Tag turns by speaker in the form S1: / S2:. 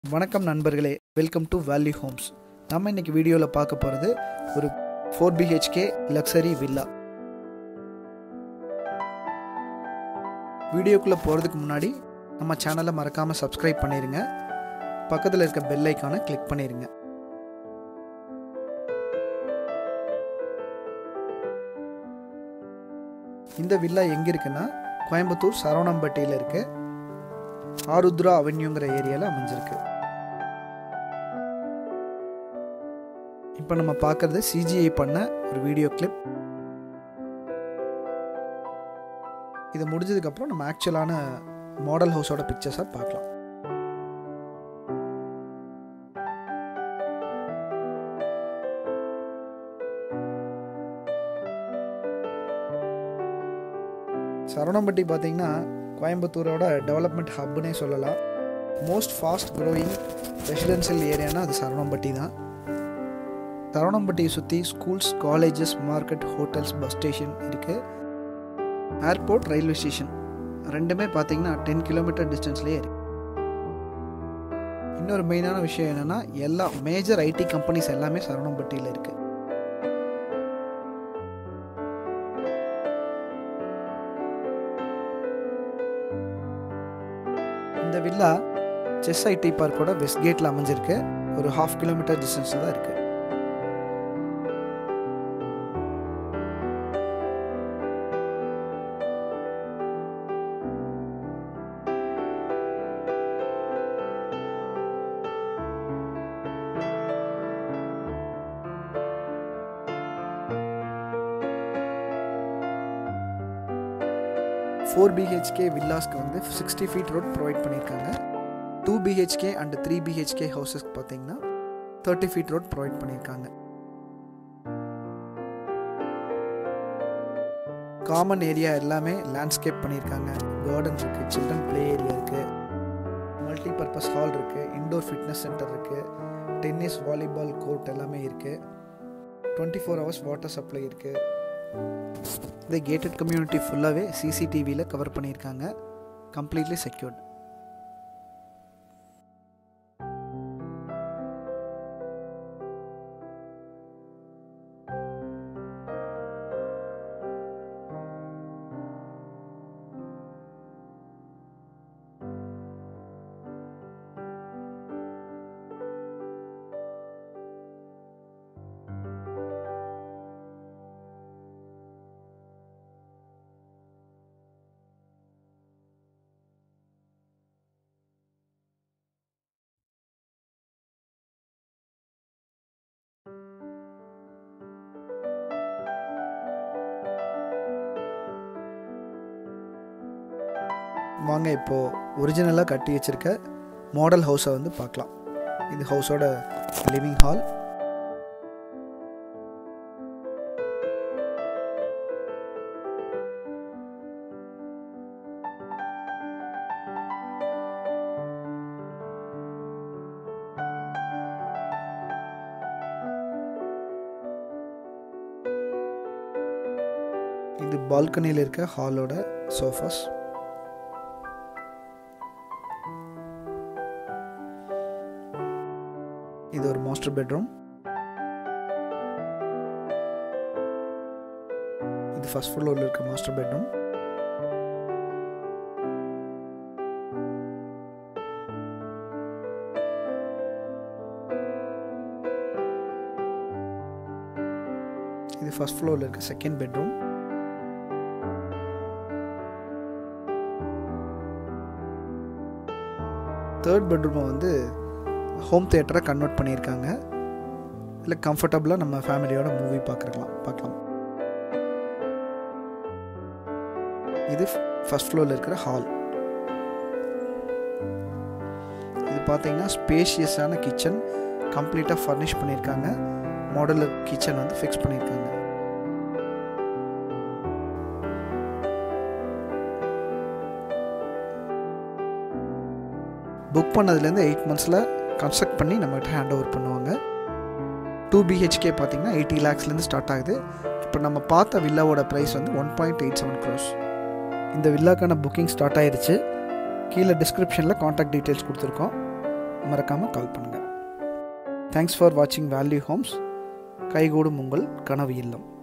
S1: வணக்கம் நண்பர்களே welcome to value Holmes நம்ம இன்னைக்கு வீடியோவில் பார்க்க போகிறது ஒரு ஃபோர் பிஹெச்கே லக்ஸரி வில்லா வீடியோக்குள்ளே போகிறதுக்கு முன்னாடி நம்ம சேனலை மறக்காமல் சப்ஸ்கிரைப் பண்ணிடுங்க பக்கத்தில் இருக்க பெல் ஐக்கானை கிளிக் பண்ணிடுங்க இந்த வில்லா எங்கே இருக்குன்னா கோயம்புத்தூர் சரவணம்பட்டியில் இருக்கு ஆருத்ரா அவென்யூங்கிற ஏரியாவில் அமைஞ்சிருக்கு இப்போ நம்ம பார்க்குறது சிஜிஐ பண்ண ஒரு வீடியோ கிளிப் இது முடிஞ்சதுக்கப்புறம் நம்ம ஆக்சுவலான மாடல் ஹவுஸோட பிக்சர்ஸை பார்க்கலாம் சரவணம்பட்டி பார்த்தீங்கன்னா கோயம்புத்தூரோட டெவலப்மெண்ட் ஹப்னே சொல்லலாம் மோஸ்ட் ஃபாஸ்ட் க்ரோயிங் ரெசிடென்ஷியல் ஏரியானா அது சரவணம்பட்டி தான் சரவணம்பட்டியை சுற்றி schools colleges market hotels bus station இருக்குது ஏர்போர்ட் ரயில்வே ஸ்டேஷன் ரெண்டுமே பார்த்தீங்கன்னா டென் கிலோமீட்டர் டிஸ்டன்ஸ்லேயே இருக்கு இன்னொரு மெயினான விஷயம் என்னென்னா எல்லா மேஜர் ஐடி கம்பெனிஸ் எல்லாமே சரவணம்பட்டியில் இருக்குது இந்த வில்லா செஸ் ஐடி பார்க்கோட வெஸ்ட் கேட்டில் அமைஞ்சிருக்கு ஒரு ஹாஃப் கிலோமீட்டர் டிஸ்டன்ஸில் தான் இருக்குது ஃபோர் பிஹெச்கே வில்லாஸ்க்கு வந்து சிக்ஸ்டி ஃபீட் ரோட் ப்ரொவைட் பண்ணியிருக்காங்க two BHK and three BHK ஹவுசஸ்க்கு பார்த்தீங்கன்னா தேர்ட்டி ஃபீட் ரோட் ப்ரொவைட் பண்ணியிருக்காங்க காமன் ஏரியா எல்லாமே லேண்ட்ஸ்கேப் பண்ணியிருக்காங்க கார்டன் இருக்குது சில்ட்ரன் ப்ளே ஏரியா இருக்குது மல்டி பர்பஸ் ஹால் இருக்குது இண்டோர் ஃபிட்னஸ் சென்டர் இருக்குது டென்னிஸ் வாலிபால் கோர்ட் எல்லாமே இருக்குது twenty four hours water supply இருக்குது இந்த கேட்டட் கம்யூனிட்டி ஃபுல்லாகவே சிசிடிவியில் கவர் பண்ணியிருக்காங்க கம்ப்ளீட்லி செக்யூர்ட் வாங்க இப்போது ஒரிஜினலாக கட்டி வச்சுருக்க மாடல் ஹவுஸை வந்து பார்க்கலாம் இது ஹவுஸோட லிவிங் ஹால் இது பால்கனியில் இருக்க ஹாலோட சோஃபாஸ் இது ஒரு மாஸ்டர் பெட்ரூம் இது ஃபர்ஸ்ட் ஃப்ளோரில் இருக்க மாஸ்டர் பெட்ரூம் இது ஃபர்ஸ்ட் ஃப்ளோரில் இருக்க செகண்ட் பெட்ரூம் தேர்ட் பெட்ரூமை வந்து ஹோம் தியேட்டரை கன்வெர்ட் பண்ணியிருக்காங்க இல்லை கம்ஃபர்டபுளாக நம்ம ஃபேமிலியோட மூவி பார்க்குறக்கலாம் பார்க்கலாம் இது ஃபஸ்ட் ஃப்ளோரில் இருக்கிற ஹால் இது பார்த்தீங்கன்னா ஸ்பேஷியஸான கிச்சன் கம்ப்ளீட்டாக ஃபர்னிஷ் பண்ணியிருக்காங்க மாடலர் கிச்சன் வந்து ஃபிக்ஸ் பண்ணியிருக்காங்க புக் பண்ணதுலேருந்து எயிட் மந்த்ஸில் கன்ஸ்ட்ரக்ட் பண்ணி நம்மகிட்ட ஹேண்ட் ஓவர் பண்ணுவாங்க டூ பிஹெச்கே பார்த்தீங்கன்னா எயிட்டி லேக்ஸ்லேருந்து ஸ்டார்ட் ஆகுது இப்போ நம்ம பார்த்த வில்லாவோட ப்ரைஸ் வந்து one point eight seven crores இந்த வில்லாக்கான புக்கிங் ஸ்டார்ட் ஆயிருச்சு கீழே டிஸ்கிரிப்ஷனில் காண்டாக்ட் டீட்டெயில்ஸ் கொடுத்துருக்கோம் மறக்காமல் கால் பண்ணுங்கள் தேங்க்ஸ் ஃபார் வாட்சிங் வேல்யூ ஹோம்ஸ் கைகூடும் உங்கள் கனவு இல்லம்